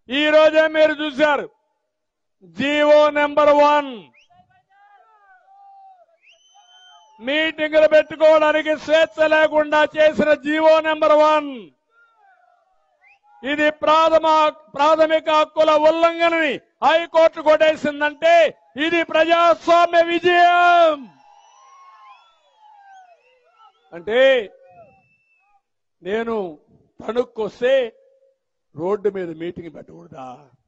ఈ రోజే మీరు చూశారు జీవో నెంబర్ వన్ మీటింగులు పెట్టుకోవడానికి స్వేచ్ఛ లేకుండా చేసిన జీవో నెంబర్ వన్ ఇది ప్రాథమ ప్రాథమిక హక్కుల ఉల్లంఘనని హైకోర్టు కొట్టేసిందంటే ఇది ప్రజాస్వామ్య విజయం అంటే నేను తణుక్కొస్తే రోడ్డు మీద మీటింగ్ పెట్టకూడదా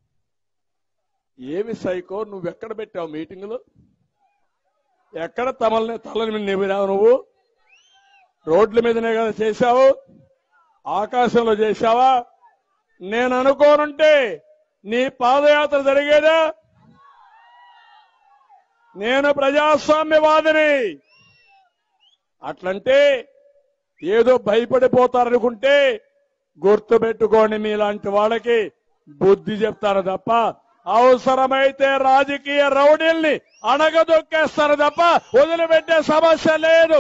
ఏమి సైకో నువ్వు ఎక్కడ పెట్టావు మీటింగులు ఎక్కడ తమల్ని తలని మీద నిమిరావు నువ్వు రోడ్ల మీదనే కదా చేశావు ఆకాశంలో చేశావా నేను అనుకోనుంటే నీ పాదయాత్ర జరిగేదా నేను ప్రజాస్వామ్యవాదిని అట్లంటే ఏదో భయపడిపోతారనుకుంటే గుర్తుపెట్టుకోండి మీలాంటి వాళ్ళకి బుద్ధి చెప్తారు తప్ప అవసరమైతే రాజకీయ రౌడీల్ని అణగదొక్కేస్తారు తప్ప వదిలిపెట్టే సమస్య లేదు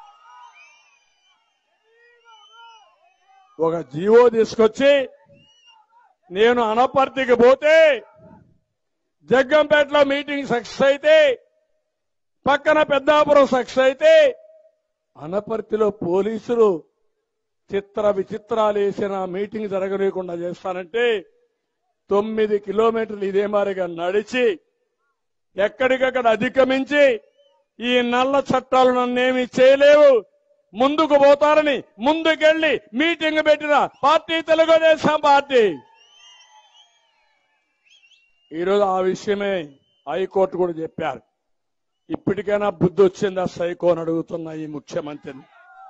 ఒక జీవో తీసుకొచ్చి నేను అనపర్తికి పోతే జగ్గంపేటలో మీటింగ్ సక్సెస్ అయితే పక్కన పెద్దాపురం సక్సెస్ అయితే అనపర్తిలో పోలీసులు చిత్ర విచిత్రాలు వేసిన మీటింగ్ జరగలేకుండా చేస్తానంటే తొమ్మిది కిలోమీటర్లు ఇదే మారిగా నడిచి ఎక్కడికక్కడ అధిగమించి ఈ నల్ల చట్టాలు నన్నేమి చేయలేవు ముందుకు పోతారని ముందుకెళ్లి మీటింగ్ పెట్టిన పార్టీ తెలుగుదేశం పార్టీ ఈరోజు ఆ విషయమే హైకోర్టు కూడా చెప్పారు ఇప్పటికైనా బుద్ధి వచ్చిందా సైకో అని అడుగుతున్న ఈ ముఖ్యమంత్రిని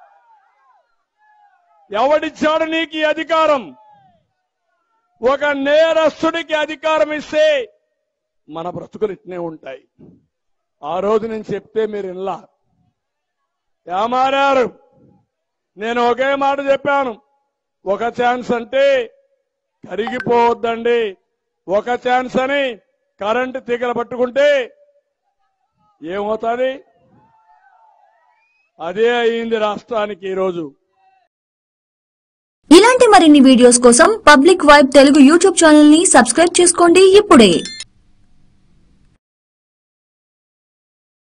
ఎవడిచ్చాడు నీకు ఈ అధికారం ఒక నేరస్తుడికి అధికారం ఇస్తే మన బ్రతుకులు ఇట్నే ఉంటాయి ఆ రోజు నేను చెప్తే మీరు ఇలా ఏమారారు నేను ఒకే మాట చెప్పాను ఒక ఛాన్స్ అంటే కరిగిపోవద్దండి ఒక ఛాన్స్ అని కరెంటు తీగలు పట్టుకుంటే ఏమవుతుంది అదే అయింది రాష్ట్రానికి ఈరోజు ఇలాంటి మరిన్ని వీడియోస్ కోసం public vibe Telugu YouTube channel ని సబ్స్క్రైబ్ చేసుకోండి ఇప్పుడే